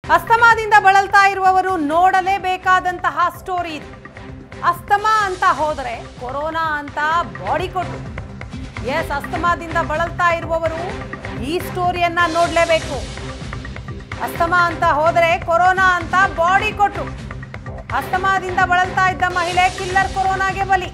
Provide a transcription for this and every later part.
ಅಸ್ತಮಾದಿಂದ ಬಳಲ್ತಾ ಇರುವವರು ನೋಡಲೇಬೇಕಾದಂತಹ ಸ್ಟೋರಿ ಇದು ಅಸ್ತಮಾ ಅಂತ ಹೋದರೆ ಕೊರೋನಾ ಅಂತ ಬಾಡಿ ಕೊಟ್ಟು ಎಸ್ ಅಸ್ತಮಾದಿಂದ ಬಳಲ್ತಾ ಇರುವವರು ಈ ಸ್ಟೋರಿಯನ್ನ ನೋಡಲೇಬೇಕು ಅಸ್ತಮಾ ಅಂತ ಹೋದರೆ ಕೊರೋನಾ ಅಂತ ಬಾಡಿ ಕೊಟ್ರು ಅಸ್ತಮಾದಿಂದ ಬಳಲ್ತಾ ಇದ್ದ ಮಹಿಳೆ ಕಿಲ್ಲರ್ ಕೊರೋನಾಗೆ ಬಲಿ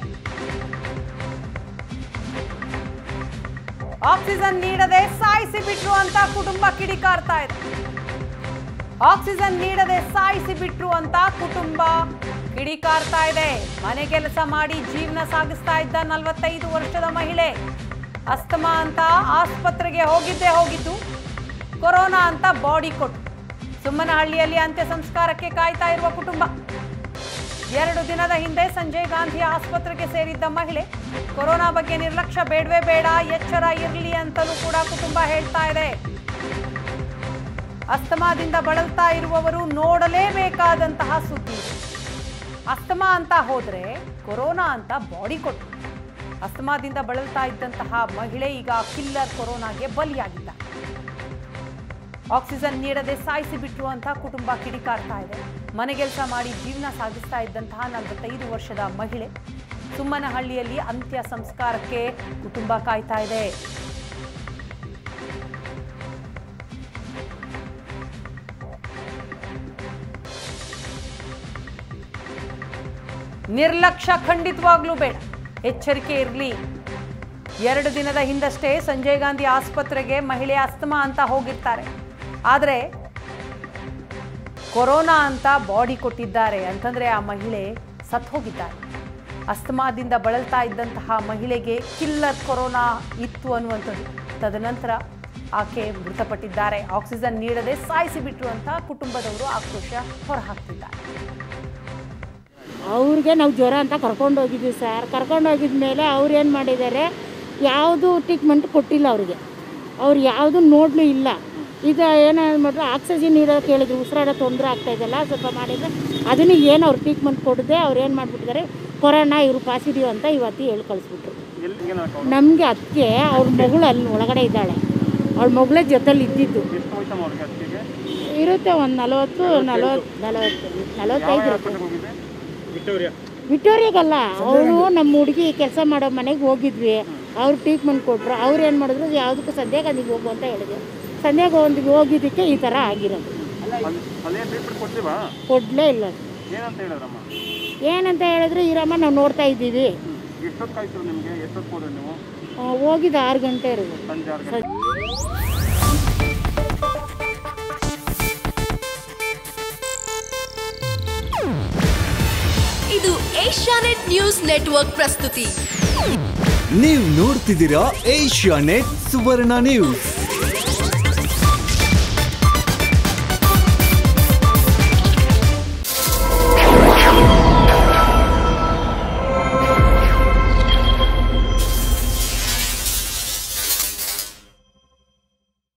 ಆಕ್ಸಿಜನ್ ನೀಡದೆ ಸಾಯಿಸಿ ಬಿಟ್ರು ಅಂತ ಕುಟುಂಬ ಕಿಡಿಕಾರ್ತಾ ಇದೆ ಆಕ್ಸಿಜನ್ ನೀಡದೆ ಸಾಯಿಸಿ ಬಿಟ್ರು ಅಂತ ಕುಟುಂಬ ಕಿಡಿಕಾರ್ತಾ ಇದೆ ಮನೆ ಕೆಲಸ ಮಾಡಿ ಜೀವನ ಸಾಗಿಸ್ತಾ ಇದ್ದ ನಲವತ್ತೈದು ವರ್ಷದ ಮಹಿಳೆ ಅಸ್ತಮಾ ಅಂತ ಆಸ್ಪತ್ರೆಗೆ ಹೋಗಿದ್ದೇ ಹೋಗಿದ್ದು ಕೊರೋನಾ ಅಂತ ಬಾಡಿ ಕೊಟ್ಟು ಸುಮ್ಮನಹಳ್ಳಿಯಲ್ಲಿ ಅಂತ್ಯ ಸಂಸ್ಕಾರಕ್ಕೆ ಕಾಯ್ತಾ ಇರುವ ಕುಟುಂಬ ಎರಡು ದಿನದ ಹಿಂದೆ ಸಂಜಯ್ ಗಾಂಧಿ ಆಸ್ಪತ್ರೆಗೆ ಸೇರಿದ್ದ ಮಹಿಳೆ ಕೊರೋನಾ ಬಗ್ಗೆ ನಿರ್ಲಕ್ಷ್ಯ ಬೇಡವೇ ಬೇಡ ಎಚ್ಚರ ಇರಲಿ ಅಂತಲೂ ಕೂಡ ಕುಟುಂಬ ಹೇಳ್ತಾ ಇದೆ ಅಸ್ತಮಾದಿಂದ ಬಳಲ್ತಾ ಇರುವವರು ನೋಡಲೇಬೇಕಾದಂತಹ ಸುದ್ದಿ ಇದು. ಅಸ್ತಮಾ ಅಂತ ಹೋದ್ರೆ ಕೊರೋನಾ ಅಂತ ಬಾಡಿ ಕೊಟ್ಟು ಅಸ್ತಮಾದಿಂದ ಬಳಲ್ತಾ ಇದ್ದಂತಹ ಮಹಿಳೆ ಈಗ ಕಿಲ್ಲರ್ ಕೊರೋನಾಗೆ ಬಲಿಯಾಗಿದ್ದ ಆಕ್ಸಿಜನ್ ನೀಡದೆ ಸಾಯಿಸಿ ಬಿಟ್ರು ಅಂತ ಕುಟುಂಬ ಕಿಡಿಕಾರ್ತಾ ಇದೆ ಮನೆಗೆಲ್ಸ ಮಾಡಿ ಜೀವನ ಸಾಗಿಸ್ತಾ ಇದ್ದಂತಹ ನಲವತ್ತೈದು ವರ್ಷದ ಮಹಿಳೆ ಸುಮ್ಮನಹಳ್ಳಿಯಲ್ಲಿ ಅಂತ್ಯ ಸಂಸ್ಕಾರಕ್ಕೆ ಕುಟುಂಬ ಕಾಯ್ತಾ ಇದೆ ನಿರ್ಲಕ್ಷ್ಯ ಖಂಡಿತವಾಗ್ಲೂ ಬೇಡ ಎಚ್ಚರಿಕೆ ಇರಲಿ ಎರಡು ದಿನದ ಹಿಂದಷ್ಟೇ ಸಂಜಯ್ ಗಾಂಧಿ ಆಸ್ಪತ್ರೆಗೆ ಮಹಿಳೆ ಅಸ್ತಮಾ ಅಂತ ಹೋಗಿರ್ತಾರೆ ಆದರೆ ಕೊರೋನಾ ಅಂತ ಬಾಡಿ ಕೊಟ್ಟಿದ್ದಾರೆ ಅಂತಂದ್ರೆ ಆ ಮಹಿಳೆ ಸತ್ ಹೋಗಿದ್ದಾರೆ ಅಸ್ತಮಾದಿಂದ ಬಳಲ್ತಾ ಇದ್ದಂತಹ ಮಹಿಳೆಗೆ ಕಿಲ್ಲರ್ ಕೊರೋನಾ ಇತ್ತು ಅನ್ನುವಂಥದ್ದು ತದನಂತರ ಆಕೆ ಮೃತಪಟ್ಟಿದ್ದಾರೆ ಆಕ್ಸಿಜನ್ ನೀಡದೆ ಸಾಯಿಸಿ ಬಿಟ್ರು ಅಂತ ಕುಟುಂಬದವರು ಆಕ್ರೋಶ ಹೊರಹಾಕ್ತಿದ್ದಾರೆ ಅವ್ರಿಗೆ ನಾವು ಜ್ವರ ಅಂತ ಕರ್ಕೊಂಡು ಹೋಗಿದ್ವಿ ಸರ್ ಕರ್ಕೊಂಡು ಹೋಗಿದ ಮೇಲೆ ಅವ್ರು ಏನು ಮಾಡಿದ್ದಾರೆ ಯಾವುದು ಟ್ರೀಟ್ಮೆಂಟ್ ಕೊಟ್ಟಿಲ್ಲ ಅವ್ರಿಗೆ ಅವ್ರು ಯಾವುದು ನೋಡಲೂ ಇಲ್ಲ ಇದು ಏನು ಮಾಡಿದ್ರು ಆಕ್ಸಿಜನ್ ನೀಡೋಕೆ ಹೇಳಿದ್ರು ಉಸಿರಾಡೋ ತೊಂದರೆ ಆಗ್ತಾ ಇದೆಯಲ್ಲ ಸ್ವಲ್ಪ ಮಾಡಿದರೆ ಅದನ್ನು ಏನು ಅವ್ರು ಟ್ರೀಟ್ಮೆಂಟ್ ಕೊಡದೆ ಅವ್ರು ಏನು ಮಾಡಿಬಿಟ್ಟಿದ್ದಾರೆ ಕೊರೋನಾ ಇವರು ಪಾಸಿಟಿವ್ ಅಂತ ಇವತ್ತು ಹೇಳಿ ಕಳಿಸ್ಬಿಟ್ರು ನಮಗೆ ಅದಕ್ಕೆ ಅವ್ರ ಮಗಳು ಅಲ್ಲಿ ಒಳಗಡೆ ಇದ್ದಾಳೆ ಅವ್ಳ ಮಗಳ ಜೊತೆಲಿ ಇದ್ದಿದ್ದು ಇರುತ್ತೆ ಒಂದು ನಲವತ್ತು ನಲವತ್ತು ನಲವತ್ತು ನಲವತ್ತೈದು ಇರುತ್ತೆ ವಿಕ್ಟೋರಿಯಾಗಲ್ಲ ಅವಳು ನಮ್ಮ ಹುಡುಗಿ ಕೆಲಸ ಮಾಡೋ ಮನೆಗೆ ಹೋಗಿದ್ವಿ ಅವ್ರು ಟ್ರೀಟ್ಮೆಂಟ್ ಕೊಟ್ಟರು ಅವ್ರು ಏನು ಮಾಡಿದ್ರು ಯಾವುದಕ್ಕೂ ಸಂಧ್ಯಾ ಗಾಂಧಿಗೆ ಹೋಗು ಅಂತ ಹೇಳಿದ್ರು ಸಂಧ್ಯಾ ಗಾಂಧಿಗೆ ಹೋಗಿದ್ದಕ್ಕೆ ಈ ಥರ ಆಗಿರೋದು ಅಲ್ಲೇ ಟ್ರೀಟ್ಮೆಂಟ್ ಕೊಡ್ತೀವಾ ಕೊಡಲೇ ಇಲ್ಲ ಏನಂತ ಹೇಳಿದ್ರಮ್ಮ ಏನಂತ ಹೇಳಿದ್ರು ಇರಮ್ಮ ನಾವು ನೋಡ್ತಾ ಇದ್ದೀವಿ ಎಷ್ಟೊತ್ತು ಕಾಯ್ತು ನಿಮಗೆ ಎಷ್ಟೊತ್ತು ಹೋದ್ರಿ ನೀವು ಆ, ಹೋಗಿದ್ದು ಆರು ಗಂಟೆ ಇರೋದು ಸಂಜೆ ಆರು ಗಂಟೆ ಇದು ಏಷ್ಯಾನೆಟ್ ನ್ಯೂಸ್ ನೆಟ್ವರ್ಕ್ ಪ್ರಸ್ತುತಿ ನೀವು ನೋಡ್ತಿದ್ದೀರಾ ಏಷ್ಯಾ ನೆಟ್ ಸುವರ್ಣ ನ್ಯೂಸ್